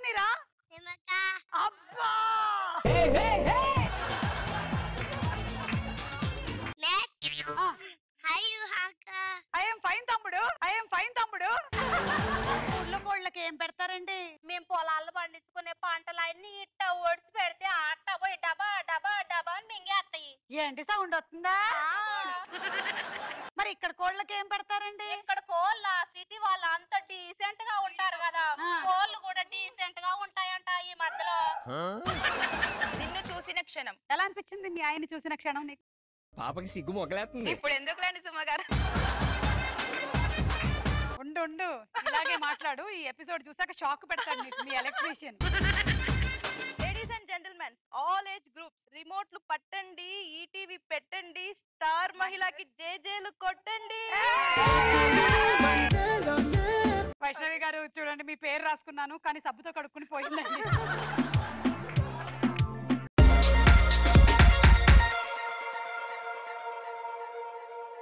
మీరా అబ్బా I'm fine తమ్ముడు I'm fine తమ్ముడు ఊళ్ళో కోళ్ళకి ఏం పెడతారండి మేము పొలాల్లో పండించుకునే పంటలు అన్ని ఇట్ట ఓడిచి పెడితే అట్ట పోయి డబా డబా డబా అని మింగేస్తాయి ఏంటి సౌండ్ వస్తుందా మరి ఇక్కడ కోళ్ళకి ఏం పెడతారండి ఇక్కడ కోళ్ళ సిటీ వాళ్ళు అంత డీసెంట్ గా ఉంటారు కదా కోళ్ళు కూడా డీసెంట్ గా ఉంటాయంట ఈ మధ్యలో నిన్ను చూసిన క్షణం ఎలా అనిపించింది మీ ఆయన చూసిన క్షణం నీకు పాపకి సిగ్గు మొగలేస్తుంది ఇప్పుడు ఎందుకులేండి సుమ గారు ఉండు ఉండు ఇలాగే మాట్లాడు ఈ ఎపిసోడ్ చూసాక షాక్ పెడతాను నీకు మీ electrician ladies and gentlemen all age groups రిమోట్లు పట్టండి ఈటీవీ పెట్టండి స్టార్ మహిళకి జేజేలు కొట్టండి వైష్ణవి గారు చూడండి మీ పేరు రాసుకున్నాను కానీ సబ్బుతో కడుక్కుని పోయిందండి